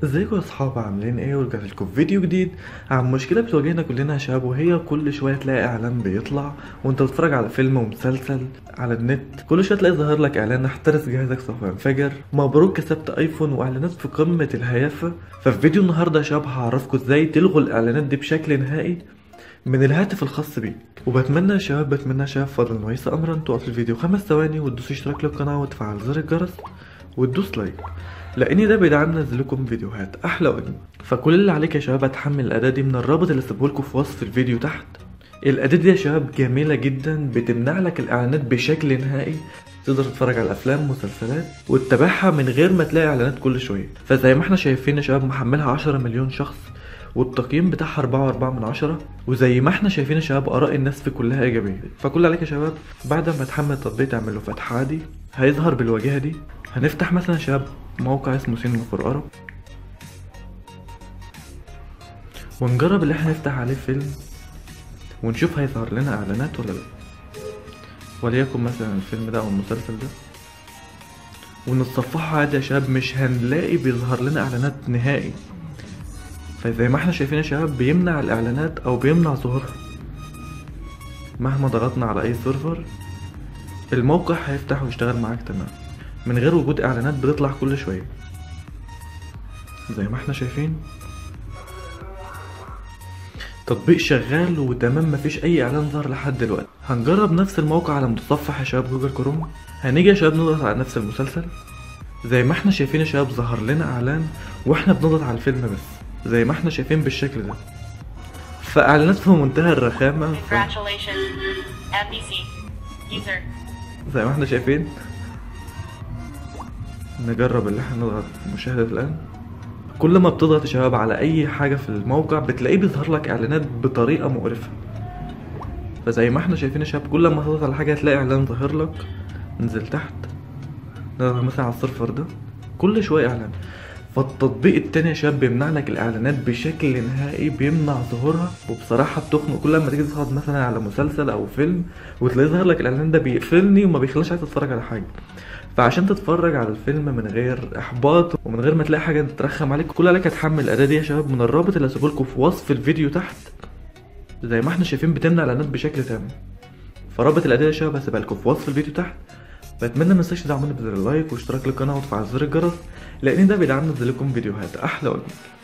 ازيكم يا اصحاب عاملين ايه ورجعت لكم فيديو جديد عن مشكله بتواجهنا كلنا يا شباب وهي كل شويه تلاقي اعلان بيطلع وانت بتتفرج على فيلم ومسلسل على النت كل شويه تلاقي ظاهر لك اعلان احترس جهازك سوف ينفجر مبروك كسبت ايفون واعلانات في قمه الهيافه ففي فيديو النهارده يا شباب هعرفكم ازاي تلغوا الاعلانات دي بشكل نهائي من الهاتف الخاص بيك وبتمنى يا شباب بتمنى يا شباب فضل وليس امرا تقف الفيديو خمس ثواني وتدوس اشتراك للقناه وتفعل زر الجرس وتدوس لايك لان ده بيدعمنا ننزل لكم فيديوهات احلى واجمل فكل اللي عليك يا شباب هتحمل الاداه دي من الرابط اللي سيبه لكم في وصف الفيديو تحت الاداه دي يا شباب جميله جدا بتمنع لك الاعلانات بشكل نهائي تقدر تتفرج على الافلام ومسلسلات وتتابعها من غير ما تلاقي اعلانات كل شويه فزي ما احنا شايفين يا شباب محملها 10 مليون شخص والتقييم بتاعها 4.4 من عشرة وزي ما احنا شايفين يا شباب اراء الناس في كلها ايجابيه فكل اللي عليك يا شباب بعد ما تحمل التطبيق تعمل له فتح عادي هيظهر بالواجهه دي هنفتح مثلا يا شباب موقع اسمه سينما فور ارب ونجرب اللي احنا نفتح عليه فيلم ونشوف هيظهر لنا اعلانات ولا لا وليكن مثلا الفيلم ده او المسلسل ده ونتصفحه عادي يا شباب مش هنلاقي بيظهر لنا اعلانات نهائي فزي ما احنا شايفين يا شباب بيمنع الاعلانات او بيمنع ظهورها مهما ضغطنا على اي سيرفر الموقع هيفتح ويشتغل معاك تمام من غير وجود اعلانات بتطلع كل شويه زي ما احنا شايفين تطبيق شغال وتمام مفيش اي اعلان ظهر لحد دلوقتي هنجرب نفس الموقع على متصفح يا شباب جوجل كروم هنيجي يا شباب نضغط على نفس المسلسل زي ما احنا شايفين يا شباب ظهر لنا اعلان واحنا بنضغط على الفيلم بس زي ما احنا شايفين بالشكل ده فاعلانات في منتهى الرخامه ف... Congratulations, NBC. User. زي ما احنا شايفين نجرب اللي احنا نضغط مشاهدة الآن كل ما بتضغط يا شباب على أي حاجة في الموقع بتلاقيه بيظهر لك إعلانات بطريقة مقرفة فزي ما احنا شايفين يا شباب كل ما تضغط على حاجة هتلاقي إعلان ظاهر لك انزل تحت نضغط مثلا على السيرفر ده كل شوية إعلان فالتطبيق التاني يا شباب بيمنع لك الاعلانات بشكل نهائي بيمنع ظهورها وبصراحه بتخنق كل ما تيجي تضغط مثلا على مسلسل او فيلم وتلاقيه ظهر لك الاعلان ده بيقفلني وما بيخليش عايز تتفرج على حاجه فعشان تتفرج على الفيلم من غير احباط ومن غير ما تلاقي حاجه ترخم عليك كل عليك هتحمل الاداه دي يا شباب من الرابط اللي هسيبه لكم في وصف الفيديو تحت زي ما احنا شايفين بتمنع الاعلانات بشكل تام فرابط الاداه يا شباب هسيبها لكم في وصف الفيديو تحت بتمنى ما تنساش تدعموني بزر اللايك واشتراك للقناه وتفعل زر الجرس لان ده بيدعمنا ننزل لكم فيديوهات احلى واجمل